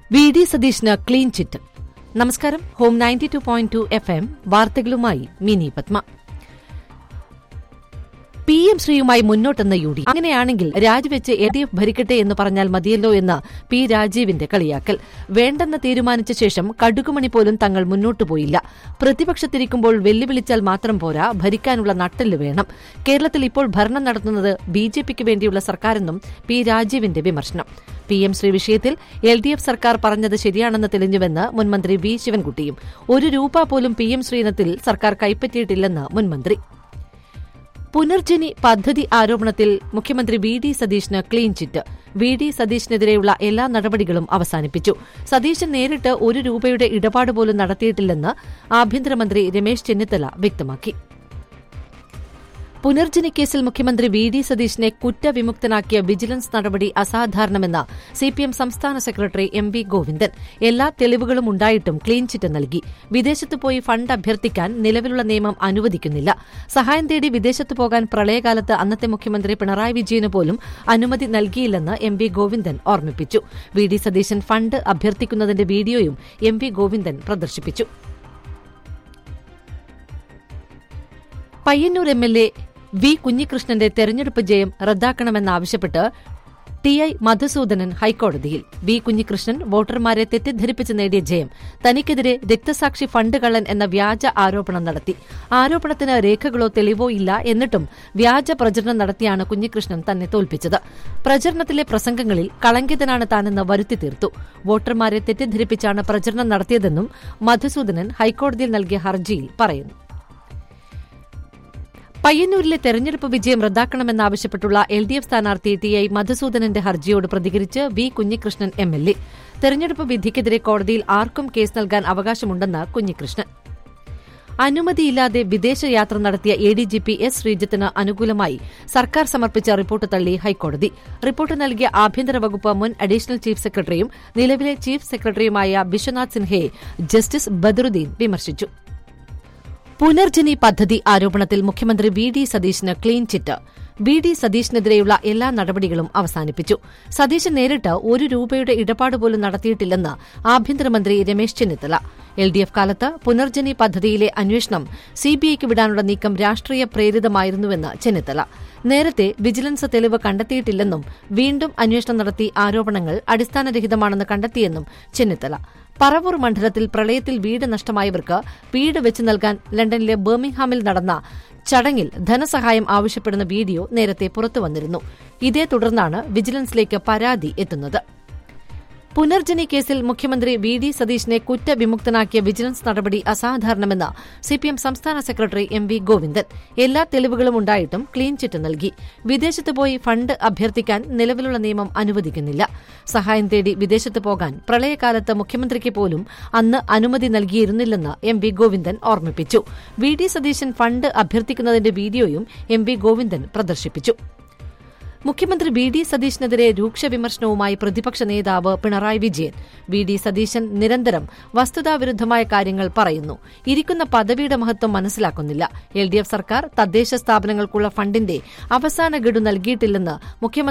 V D സതീഷിന് clean chit നമസ്കാരം home ninety two point two F M വാർത്തകളുമായി Mini Padma P M ശ്രീയുമായി മുന്നോട്ടെന്ന യു ഡി അങ്ങനെയാണെങ്കിൽ രാജിവെച്ച് എൽ ഡി എഫ് ഭരിക്കട്ടെ എന്ന് പറഞ്ഞാൽ മതിയല്ലോ എന്ന് പി രാജീവിന്റെ കളിയാക്കൽ വേണ്ടെന്ന് തീരുമാനിച്ച ശേഷം കടുകുമണി പോലും തങ്ങൾ മുന്നോട്ടു പോയില്ല പ്രതിപക്ഷത്തിരിക്കുമ്പോൾ വെല്ലുവിളിച്ചാൽ മാത്രം പോരാ ഭരിക്കാനുള്ള നട്ടെല്ല് വേണം കേരളത്തിൽ ഇപ്പോൾ ഭരണം നടത്തുന്നത് ബി ജെ പിക്ക് വേണ്ടിയുള്ള സർക്കാരെന്നും പി രാജീവിന്റെ വിമർശനം പി എം ശ്രീ വിഷയത്തിൽ എൽ ഡി എഫ് സർക്കാർ പറഞ്ഞത് ശരിയാണെന്ന് തെളിഞ്ഞുവെന്ന് മുൻമന്ത്രി വി ശിവൻകുട്ടിയും ഒരു രൂപ പോലും പി എം ശ്രീനത്തിൽ സർക്കാർ കൈപ്പറ്റിയിട്ടില്ലെന്ന് മുൻമന്ത്രി പുനർജനി പദ്ധതി ആരോപണത്തിൽ മുഖ്യമന്ത്രി വി ഡി സതീഷിന് ക്ലീൻ ചിറ്റ് വി ഡി സതീഷിനെതിരെയുള്ള എല്ലാ നടപടികളും അവസാനിപ്പിച്ചു സതീശൻ നേരിട്ട് ഒരു രൂപയുടെ ഇടപാട് പോലും നടത്തിയിട്ടില്ലെന്ന് ആഭ്യന്തരമന്ത്രി രമേശ് ചെന്നിത്തല വ്യക്തമാക്കി പുനർജനി കേസിൽ മുഖ്യമന്ത്രി വി ഡി സതീഷിനെ കുറ്റവിമുക്തനാക്കിയ വിജിലൻസ് നടപടി അസാധാരണമെന്ന് സിപിഎം സംസ്ഥാന സെക്രട്ടറി എം വി ഗോവിന്ദൻ എല്ലാ തെളിവുകളും ഉണ്ടായിട്ടും ക്ലീൻ ചിറ്റ് നൽകി വിദേശത്ത് പോയി ഫണ്ട് അഭ്യർത്ഥിക്കാൻ നിലവിലുള്ള നിയമം അനുവദിക്കുന്നില്ല സഹായം തേടി വിദേശത്ത് പോകാൻ പ്രളയകാലത്ത് അന്നത്തെ മുഖ്യമന്ത്രി പിണറായി വിജയന് പോലും അനുമതി നൽകിയില്ലെന്ന് എം വി ഗോവിന്ദൻ ഓർമ്മിപ്പിച്ചു വി ഡി സതീശൻ ഫണ്ട് അഭ്യർത്ഥിക്കുന്നതിന്റെ വീഡിയോയും എം വി ഗോവിന്ദൻ പ്രദർശിപ്പിച്ചു Payyanur M L A V കുഞ്ഞികൃഷ്ണന്റെ തെരഞ്ഞെടുപ്പ് ജയം റദ്ദാക്കണമെന്നാവശ്യപ്പെട്ട് ടി ഐ മധുസൂദനൻ ഹൈക്കോടതിയിൽ വി കുഞ്ഞികൃഷ്ണൻ വോട്ടർമാരെ തെറ്റിദ്ധരിപ്പിച്ച് നേടിയ ജയം തനിക്കെതിരെ രക്തസാക്ഷി ഫണ്ട് കള്ളൻ എന്ന വ്യാജ ആരോപണം നടത്തി ആരോപണത്തിന് രേഖകളോ തെളിവോ ഇല്ല എന്നിട്ടും വ്യാജ പ്രചരണം നടത്തിയാണ് കുഞ്ഞികൃഷ്ണൻ തന്നെ തോൽപ്പിച്ചത് പ്രചരണത്തിലെ പ്രസംഗങ്ങളിൽ കളങ്കിതനാണ് താനെന്ന് വരുത്തി തീർത്തു വോട്ടർമാരെ തെറ്റിദ്ധരിപ്പിച്ചാണ് പ്രചരണം നടത്തിയതെന്നും മധുസൂദനൻ ഹൈക്കോടതിയിൽ നൽകിയ ഹർജിയിൽ പറയുന്നു പയ്യന്നൂരിലെ തെരഞ്ഞെടുപ്പ് വിജയം റദ്ദാക്കണമെന്നാവശ്യപ്പെട്ടുള്ള എൽ ഡി എഫ് സ്ഥാനാർത്ഥി ടി ഐ മധുസൂദനന്റെ ഹർജിയോട് പ്രതികരിച്ച് V Kunhikrishnan M L A തെരഞ്ഞെടുപ്പ് വിധിക്കെതിരെ കോടതിയിൽ ആർക്കും കേസ് നൽകാൻ അവകാശമുണ്ടെന്ന് കുഞ്ഞികൃഷ്ണൻ അനുമതിയില്ലാതെ വിദേശയാത്ര നടത്തിയ A D G P S ശ്രീജിത്തിന് അനുകൂലമായി സർക്കാർ സമർപ്പിച്ച റിപ്പോർട്ട് തള്ളി ഹൈക്കോടതി റിപ്പോർട്ട് നൽകിയ ആഭ്യന്തര വകുപ്പ് മുൻ അഡീഷണൽ ചീഫ് സെക്രട്ടറിയും നിലവിലെ ചീഫ് സെക്രട്ടറിയുമായ വിശ്വനാഥ് സിൻഹയെ ജസ്റ്റിസ് ബദറുദ്ദീൻ വിമർശിച്ചു പുനർജനി പദ്ധതി ആരോപണത്തിൽ മുഖ്യമന്ത്രി വി ഡി സതീശിന് ക്ലീൻ ചിറ്റ് വി ഡി സതീഷിനെതിരെയുള്ള എല്ലാ നടപടികളും അവസാനിപ്പിച്ചു സതീശൻ നേരിട്ട് ഒരു രൂപയുടെ ഇടപാട് പോലും നടത്തിയിട്ടില്ലെന്ന് ആഭ്യന്തരമന്ത്രി Ramesh Chennithala L D F കാലത്ത് പുനർജനി പദ്ധതിയിലെ അന്വേഷണം സിബിഐക്ക് വിടാനുള്ള നീക്കം രാഷ്ട്രീയ പ്രേരിതമായിരുന്നുവെന്ന് ചെന്നിത്തല നേരത്തെ വിജിലൻസ് തെളിവ് കണ്ടെത്തിയിട്ടില്ലെന്നും വീണ്ടും അന്വേഷണം നടത്തി ആരോപണങ്ങൾ അടിസ്ഥാനരഹിതമാണെന്ന് കണ്ടെത്തിയെന്നും ചെന്നിത്തല പറവൂർ മണ്ഡലത്തിൽ പ്രളയത്തിൽ വീട് നഷ്ടമായവർക്ക് വീട് വെച്ച് നൽകാൻ ലണ്ടനിലെ ബർമിംഗ്ഹാമിൽ നടന്ന ചടങ്ങിൽ ധനസഹായം ആവശ്യപ്പെടുന്ന വീഡിയോ നേരത്തെ പുറത്തുവന്നിരുന്നു ഇതേ തുടർന്നാണ് വിജിലൻസിലേക്ക് പരാതി എത്തുന്നത് പുനർജനി കേസിൽ മുഖ്യമന്ത്രി വി ഡി സതീഷിനെ കുറ്റവിമുക്തനാക്കിയ വിജിലൻസ് നടപടി അസാധാരണമെന്ന് സിപിഎം സംസ്ഥാന സെക്രട്ടറി എം വി ഗോവിന്ദൻ എല്ലാ തെളിവുകളും ഉണ്ടായിട്ടും ക്ലീൻ ചിറ്റ് നൽകി വിദേശത്ത് പോയി ഫണ്ട് അഭ്യർത്ഥിക്കാൻ നിലവിലുള്ള നിയമം അനുവദിക്കുന്നില്ല സഹായം തേടി വിദേശത്ത് പോകാൻ പ്രളയകാലത്ത് മുഖ്യമന്ത്രിക്ക് പോലും അന്ന് അനുമതി നൽകിയിരുന്നില്ലെന്ന് എം വി ഗോവിന്ദൻ ഓർമ്മിപ്പിച്ചു വി ഡി സതീശൻ ഫണ്ട് അഭ്യർത്ഥിക്കുന്നതിന്റെ വീഡിയോയും എം വി ഗോവിന്ദൻ പ്രദർശിപ്പിച്ചു മുഖ്യമന്ത്രി വി ഡി സതീശനെതിരെ രൂക്ഷ വിമർശനവുമായി പ്രതിപക്ഷ നേതാവ് പിണറായി വിജയൻ വി ഡി സതീശൻ നിരന്തരം വസ്തുതാവിരുദ്ധമായ കാര്യങ്ങൾ പറയുന്നു ഇരിക്കുന്ന പദവിയുടെ മഹത്വം മനസ്സിലാക്കുന്നില്ല എൽ ഡി എഫ് സർക്കാർ തദ്ദേശ സ്ഥാപനങ്ങൾക്കുള്ള ഫണ്ടിന്റെ അവസാന ഗഡു നൽകിയിട്ടില്ലെന്ന് മുഖ്യമന്ത്രി